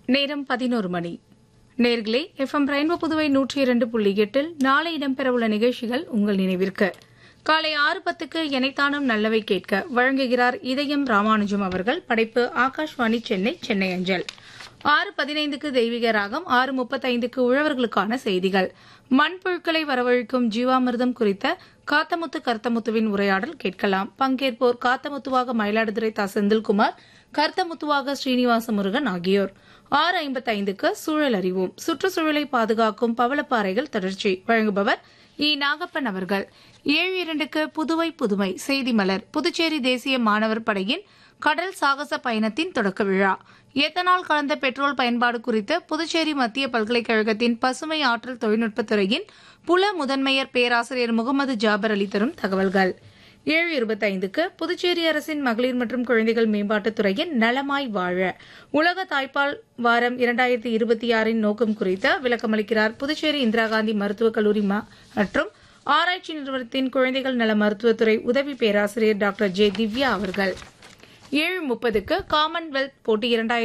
நேரம் பதினோரு மணி நேர்களே எஃப்எம் ரெயின்போ புதுவை நூற்றி இரண்டு புள்ளி எட்டில் நாளை இடம்பெறவுள்ள நிகழ்ச்சிகள் உங்கள் நினைவிற்கு காலை ஆறு பத்துக்கு எனைத்தானும் நல்லவை கேட்க வழங்குகிறார் இதயம் ராமானுஜம் அவர்கள் படைப்பு ஆகாஷ்வாணி சென்னை சென்னை அஞ்சல் ஆறு பதினைந்துக்கு தெய்வீக ராகம் ஆறு முப்பத்தைந்துக்கு உழவர்களுக்கான செய்திகள் மண்புழுக்களை வரவழைக்கும் ஜீவாமிர்தம் குறித்த காத்தமுத்து கர்த்தமுத்துவின் உரையாடல் கேட்கலாம் பங்கேற்போர் காத்தமுத்துவாக மயிலாடுதுறை தா செந்தில்குமார் கர்த்தமுத்துவாக ஸ்ரீனிவாச முருகன் ஆகியோர் ஆறு ஐம்பத்தைந்துக்கு சூழல் அறிவோம் சுற்றுச்சூழலை பாதுகாக்கும் பவளப்பாறைகள் தொடர்ச்சி வழங்குபவர் இ நாகப்பன் அவர்கள் ஏழு இரண்டுக்கு புதுவை புதுமை செய்தி மலர் புதுச்சேரி தேசிய மாணவர் படையின் கடல் சாகச பயணத்தின் தொடக்க விழா எத்தனால் கலந்த பெட்ரோல் பயன்பாடு குறித்து புதுச்சேரி மத்திய பல்கலைக்கழகத்தின் பசுமை ஆற்றல் தொழில்நுட்பத் துறையின் புல முதன்மையர் பேராசிரியர் முகமது ஜாபர் அலி தரும் தகவல்கள் ஏழு இருபத்தைந்துக்கு புதுச்சேரி அரசின் மகளிர் மற்றும் குழந்தைகள் மேம்பாட்டுத் துறையின் நலமாய் வாழ உலக தாய்ப்பால் வாரம் இரண்டாயிரத்தி இருபத்தி ஆறின் நோக்கம் குறித்து விளக்கமளிக்கிறார் புதுச்சேரி இந்திரா காந்தி மருத்துவக் கல்லூரி மற்றும் ஆராய்ச்சி நிறுவனத்தின் குழந்தைகள் நல மருத்துவத்துறை உதவி பேராசிரியர் டாக்டர் ஜே திவ்யா அவர்கள் ஏழு முப்பதுக்கு காமன்வெல்த் போட்டி இரண்டாயிரத்தி